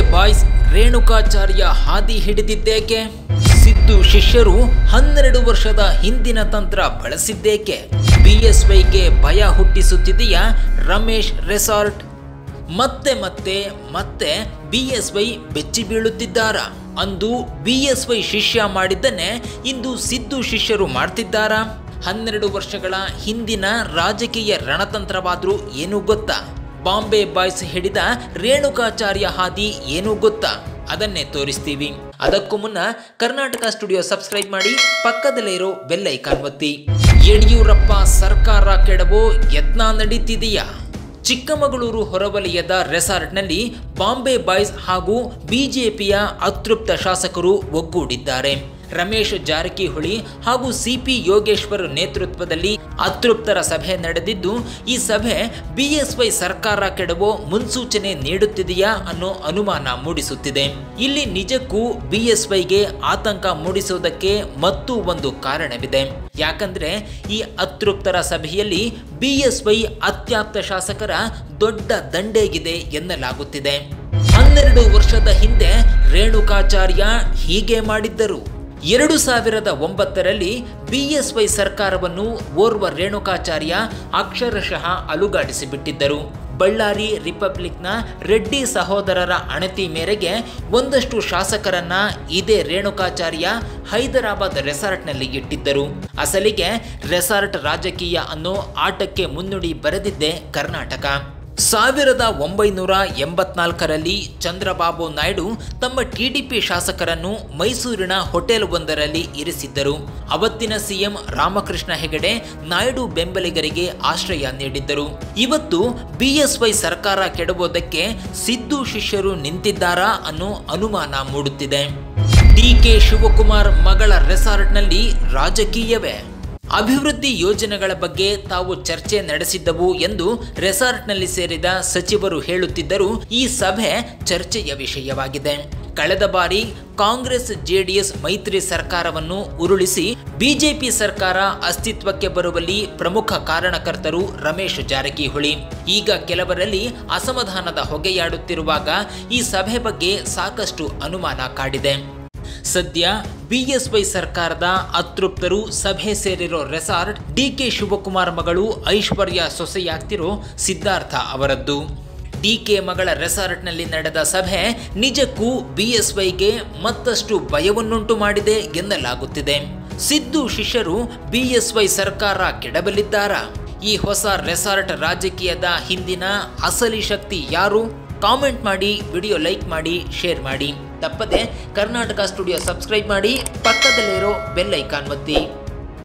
boys Renukacharya ಹಾದಿ ಹಿಡಿದಿದ್ದೇಕೆ ಸಿದ್ದು ಶಿಷ್ಯರು ಹನ್ನೆರಡು ವರ್ಷದ ಹಿಂದಿನ ತಂತ್ರ ಬಳಸಿದ್ದೇಕೆ ಬಿಎಸ್ವೈಗೆ ಭಯ ಹುಟ್ಟಿಸುತ್ತಿದೆಯಾ ರಮೇಶ್ ರೆಸಾರ್ಟ್ ಮತ್ತೆ ಮತ್ತೆ ಮತ್ತೆ ಬಿಎಸ್ವೈ ಬೆಚ್ಚಿ ಬೀಳುತ್ತಿದ್ದಾರಾ ಅಂದು ಬಿಎಸ್ವೈ ಶಿಷ್ಯ ಮಾಡಿದ್ದನ್ನೇ ಇಂದು ಸಿದ್ದು ಶಿಷ್ಯರು ಮಾಡ್ತಿದ್ದಾರಾ ಹನ್ನೆರಡು ವರ್ಷಗಳ ಹಿಂದಿನ ರಾಜಕೀಯ ರಣತಂತ್ರವಾದ್ರೂ ಏನು ಗೊತ್ತಾ ಬಾಂಬೆ ಬಾಯ್ಸ್ ಹಿಡಿದ ರೇಣುಕಾಚಾರ್ಯ ಹಾದಿ ಏನು ಗೊತ್ತಾ ಅದನ್ನೇ ತೋರಿಸ್ತೀವಿ ಅದಕ್ಕೂ ಮುನ್ನ ಕರ್ನಾಟಕ ಸ್ಟುಡಿಯೋ ಸಬ್ಸ್ಕ್ರೈಬ್ ಮಾಡಿ ಪಕ್ಕದಲ್ಲೇ ಇರೋ ಬೆಲ್ ಐಕಾನ್ ಒತ್ತಿ ಯಡಿಯೂರಪ್ಪ ಸರ್ಕಾರ ಕೆಡವೋ ಯತ್ನ ನಡೀತಿದೆಯಾ ಚಿಕ್ಕಮಗಳೂರು ಹೊರವಲಯದ ರೆಸಾರ್ಟ್ನಲ್ಲಿ ಬಾಂಬೆ ಬಾಯ್ಸ್ ಹಾಗೂ ಬಿಜೆಪಿಯ ಅತೃಪ್ತ ಶಾಸಕರು ಒಗ್ಗೂಡಿದ್ದಾರೆ ರಮೇಶ್ ಜಾರಕಿಹೊಳಿ ಹಾಗೂ ಸಿಪಿ ಯೋಗೇಶ್ವರ್ ನೇತೃತ್ವದಲ್ಲಿ ಅತೃಪ್ತರ ಸಭೆ ನಡೆದಿದ್ದು ಈ ಸಭೆ ಬಿಎಸ್ವೈ ಸರ್ಕಾರ ಕೆಡವೋ ಮುನ್ಸೂಚನೆ ನೀಡುತ್ತಿದೆಯಾ ಅನ್ನೋ ಅನುಮಾನ ಮೂಡಿಸುತ್ತಿದೆ ಇಲ್ಲಿ ನಿಜಕ್ಕೂ ಬಿಎಸ್ವೈಗೆ ಆತಂಕ ಮೂಡಿಸುವುದಕ್ಕೆ ಮತ್ತೂ ಒಂದು ಕಾರಣವಿದೆ ಯಾಕಂದ್ರೆ ಈ ಅತೃಪ್ತರ ಸಭೆಯಲ್ಲಿ ಬಿಎಸ್ವೈ ಅತ್ಯಾಪ್ತ ಶಾಸಕರ ದೊಡ್ಡ ದಂಡೆಗಿದೆ ಎನ್ನಲಾಗುತ್ತಿದೆ ಹನ್ನೆರಡು ವರ್ಷದ ಹಿಂದೆ ರೇಣುಕಾಚಾರ್ಯ ಹೀಗೆ ಮಾಡಿದ್ದರು ಎರಡು ಸಾವಿರದ ಒಂಬತ್ತರಲ್ಲಿ ಬಿಎಸ್ವೈ ಸರ್ಕಾರವನ್ನು ಓರ್ವ ರೇಣುಕಾಚಾರ್ಯ ಅಕ್ಷರಶಃ ಅಲುಗಾಡಿಸಿಬಿಟ್ಟಿದ್ದರು ಬಳ್ಳಾರಿ ರಿಪಬ್ಲಿಕ್ನ ರೆಡ್ಡಿ ಸಹೋದರರ ಅಣತಿ ಮೇರೆಗೆ ಒಂದಷ್ಟು ಶಾಸಕರನ್ನ ಇದೇ ರೇಣುಕಾಚಾರ್ಯ ಹೈದರಾಬಾದ್ ರೆಸಾರ್ಟ್ನಲ್ಲಿ ಇಟ್ಟಿದ್ದರು ಅಸಲಿಗೆ ರೆಸಾರ್ಟ್ ರಾಜಕೀಯ ಅನ್ನೋ ಆಟಕ್ಕೆ ಮುನ್ನುಡಿ ಬರೆದಿದ್ದೆ ಕರ್ನಾಟಕ ಸಾವಿರದ ಒಂಬೈನೂರ ಎಂಬತ್ನಾಲ್ಕರಲ್ಲಿ ಚಂದ್ರಬಾಬು ನಾಯ್ಡು ತಮ್ಮ ಟಿಡಿಪಿ ಶಾಸಕರನ್ನು ಮೈಸೂರಿನ ಹೋಟೆಲ್ ಒಂದರಲ್ಲಿ ಇರಿಸಿದ್ದರು ಅವತ್ತಿನ ಸಿಎಂ ರಾಮಕೃಷ್ಣ ಹೆಗಡೆ ನಾಯ್ಡು ಬೆಂಬಲಿಗರಿಗೆ ಆಶ್ರಯ ನೀಡಿದ್ದರು ಇವತ್ತು ಬಿಎಸ್ವೈ ಸರ್ಕಾರ ಕೆಡವೋದಕ್ಕೆ ಸಿದ್ದು ಶಿಷ್ಯರು ನಿಂತಿದ್ದಾರಾ ಅನ್ನೋ ಅನುಮಾನ ಮೂಡುತ್ತಿದೆ ಡಿಕೆ ಶಿವಕುಮಾರ್ ಮಗಳ ರೆಸಾರ್ಟ್ನಲ್ಲಿ ರಾಜಕೀಯವೇ ಅಭಿವೃದ್ಧಿ ಯೋಜನೆಗಳ ಬಗ್ಗೆ ತಾವು ಚರ್ಚೆ ನಡೆಸಿದ್ದವು ಎಂದು ರೆಸಾರ್ಟ್ನಲ್ಲಿ ಸೇರಿದ ಸಚಿವರು ಹೇಳುತ್ತಿದ್ದರೂ ಈ ಸಭೆ ಚರ್ಚೆಯ ವಿಷಯವಾಗಿದೆ ಕಳೆದ ಬಾರಿ ಕಾಂಗ್ರೆಸ್ ಜೆಡಿಎಸ್ ಮೈತ್ರಿ ಸರ್ಕಾರವನ್ನು ಉರುಳಿಸಿ ಬಿಜೆಪಿ ಸರ್ಕಾರ ಅಸ್ತಿತ್ವಕ್ಕೆ ಬರುವಲ್ಲಿ ಪ್ರಮುಖ ಕಾರಣಕರ್ತರು ರಮೇಶ್ ಜಾರಕಿಹೊಳಿ ಈಗ ಕೆಲವರಲ್ಲಿ ಅಸಮಾಧಾನದ ಹೊಗೆಯಾಡುತ್ತಿರುವಾಗ ಈ ಸಭೆ ಬಗ್ಗೆ ಸಾಕಷ್ಟು ಅನುಮಾನ ಕಾಡಿದೆ ಸದ್ಯ ಬಿಎಸ್ವೈ ಸರ್ಕಾರದ ಅತೃಪ್ತರು ಸಭೆ ಸೇರಿರೋ ರೆಸಾರ್ಟ್ ಡಿಕೆ ಶಿವಕುಮಾರ್ ಮಗಳು ಐಶ್ವರ್ಯ ಸೊಸೆಯಾಗ್ತಿರೋ ಸಿದ್ಧಾರ್ಥ ಅವರದ್ದು ಡಿಕೆ ಮಗಳ ರೆಸಾರ್ಟ್ನಲ್ಲಿ ನಡೆದ ಸಭೆ ನಿಜಕ್ಕೂ ಬಿಎಸ್ವೈಗೆ ಮತ್ತಷ್ಟು ಭಯವನ್ನುಂಟು ಮಾಡಿದೆ ಎನ್ನಲಾಗುತ್ತಿದೆ ಸಿದ್ದು ಶಿಷ್ಯರು ಬಿಎಸ್ವೈ ಸರ್ಕಾರ ಕೆಡಬಲಿದ್ದಾರಾ ಈ ಹೊಸ ರೆಸಾರ್ಟ್ ರಾಜಕೀಯದ ಹಿಂದಿನ ಅಸಲಿ ಶಕ್ತಿ ಯಾರು ಕಾಮೆಂಟ್ ಮಾಡಿ ವಿಡಿಯೋ ಲೈಕ್ ಮಾಡಿ ಶೇರ್ ಮಾಡಿ ತಪ್ಪದೆ ಕರ್ನಾಟಕ ಸ್ಟುಡಿಯೋ ಸಬ್ಸ್ಕ್ರೈಬ್ ಮಾಡಿ ಪಕ್ಕದಲ್ಲಿರೋ ಬೆಲ್ ಐಕಾನ್ ಒತ್ತಿ